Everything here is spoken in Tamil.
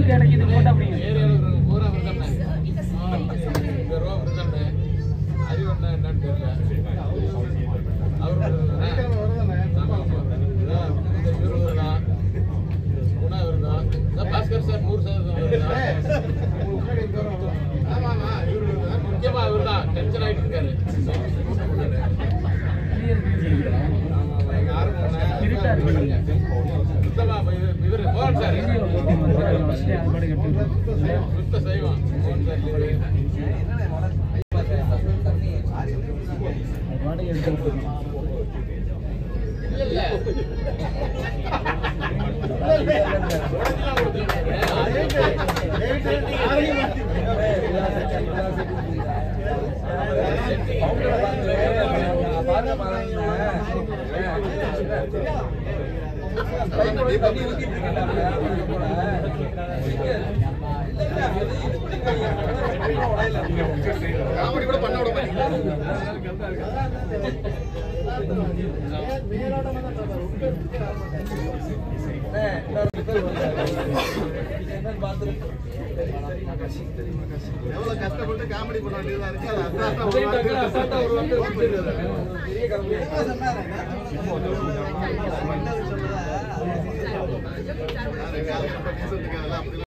எதுக்கு எனக்கு இது போட்டா அப்படிங்க ஏரியாவில் பூரா விருதாண்ணே இந்த ரூபா விருதாண்ணே அறிவண்ணா என்னன்னு தெரியல அவரு ஆமா, ஆமா. அதான் இந்த இவரு வருதான் குணா வருதான் அதான் பாஸ்கர் சார் நூறு சதவீதம் வருதான் ஆமா ஆமா இவரு வருதான் முக்கியமா இவர் தான் டென்ஷன் ஆயிட்டு இருக்காரு ஆமா, ஆமா, எங்க ஆர்வம் சுத்தமா இவரு- இவரு மோகன் சார் சுத்த செய்வான் மோகன் சார் இவரு இல்ல இல்ல காமெடி கூட பண்ண விட மாட்டீங்க எவ்வளவு கஷ்டப்பட்டு காமெடி பண்ண வேண்டியதா இருக்கு அது அசால்ட்டா ஒரு வார்த்தை அசால்ட்டா ஒரு வார்த்தை போட்டுருக்காரு. நான் வேலை பண்ற புதுசுக்கு அதெல்லாம் அப்படிலாம்